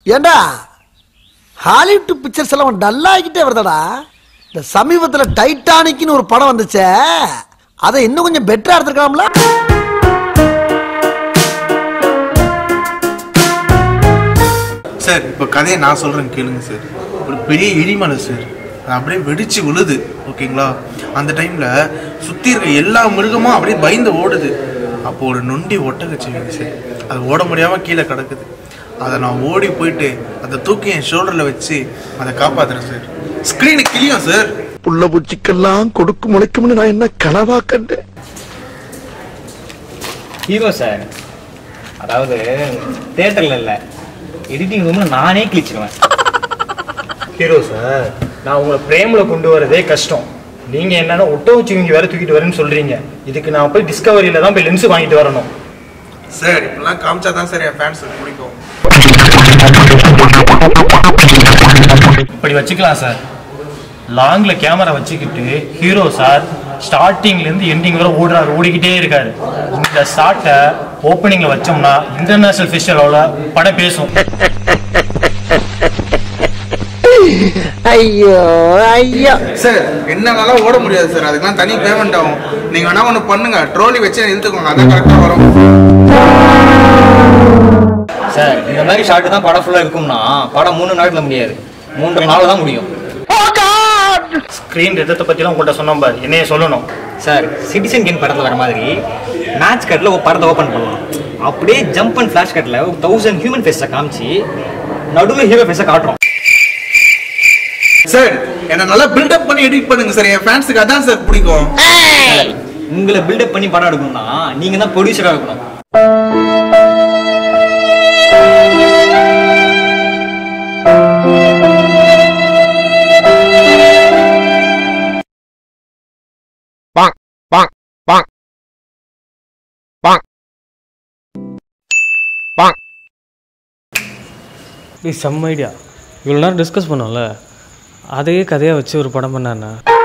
ஏண்டா Hollywood pictures எல்லாம் டல்லாகிட்டே வருதடா இந்த சமீபத்தில் டைட்டானிக்னு ஒரு படம் வந்துச்சே அதை இன்னும் கொஞ்சம் பெட்டரா எடுத்துருக்கலாம்ல சார் இப்போ கதையை நான் சொல்கிறேன் கேளுங்க சார் ஒரு பெரிய இடிமலை சார் அது அப்படியே வெடிச்சு விழுது ஓகேங்களா அந்த டைமில் சுற்றி இருக்க எல்லா மிருகமும் அப்படியே பயந்து ஓடுது அப்போ ஒரு நொண்டி ஒட்டகச்சிவிங்க சார் அது ஓட முடியாமல் கீழே கிடக்குது அதை நான் ஓடி போயிட்டு அதை தூக்கி என் ஷோல்டரில் வச்சு அதை காப்பாத்துறேன் சார் ஸ்க்ரீனு கிளியும் சார் புள்ள பூச்சிக்கெல்லாம் கொடுக்கு முளைக்கும்னு நான் என்ன கனவா கண்டேன் ஹீரோ சார் அதாவது தேட்டரில் இல்லை எடிட்டிங் ரூமில் நானே கிழிச்சிருவேன் ஹீரோ சார் நான் உங்களை பிரேமில் கொண்டு வரதே கஷ்டம் நீங்கள் என்னன்னா ஒட்ட வச்சுவீங்க வேற தூக்கிட்டு வரேன்னு சொல்கிறீங்க இதுக்கு நான் போய் டிஸ்கவரியில் தான் போய் லென்ஸ் வாங்கிட்டு வரணும் சார் இப்படிலாம் காமிச்சா தான் சார் என் ஃபேன்ஸுக்கு பிடிக்கும் இப்படி வச்சுக்கலாம் சார் லாங்ல கேமரா வச்சுக்கிட்டு ஹீரோ சார் ஸ்டார்டிங்ல இருந்து எண்டிங் வரை ஓடுறாரு ஓடிக்கிட்டே இருக்காரு இந்த ஷாட்டை ஓப்பனிங்ல வச்சோம்னா இன்டர்நேஷனல் ஃபெஸ்டிவலோட படம் பேசும் ஐயோ ஐயோ சார் என்னாலலாம் ஓட முடியாது சார் அதுக்கெல்லாம் தனி பேமெண்ட் ஆகும் நீங்கள் வேணா ஒன்று பண்ணுங்க ட்ரோலி வச்சு இழுத்துக்கோங்க அதான் கரெக்டாக வரும் சார் இந்த மாதிரி ஷாட் தான் படம் ஃபுல்லாக இருக்கும்னா படம் மூணு நாட்ல முடியாது மூன்று நாள் தான் முடியும் ஸ்க்ரீன் ரத்தத்தை பற்றிலாம் உங்கள்கிட்ட சொன்னோம் பாரு என்னைய சொல்லணும் சார் சிட்டிசன் கேம் படத்தில் வர மாதிரி மேட்ச் கட்டில் ஒரு படத்தை ஓப்பன் பண்ணலாம் அப்படியே ஜம்ப் அண்ட் ஃப்ளாஷ் கட்டில் ஒரு தௌசண்ட் ஹியூமன் ஃபேஸை காமிச்சு நடுவில் ஹீரோ ஃபேஸை காட்டுறோம் சார் என்ன நல்லா பில்டப் பண்ணி எடிட் பண்ணுங்க சார் என் ஃபேன்ஸுக்கு அதான் சார் பிடிக்கும் சார், உங்களை பில்டப் பண்ணி படம் எடுக்கணும்னா நீங்கள் தான் ப்ரொடியூசராக இருக்கணும் இது செம்ம ஐடியா இவ்வளோ நேரம் டிஸ்கஸ் பண்ணோம்ல அதையே கதையாக வச்சு ஒரு படம் பண்ணாண்ணா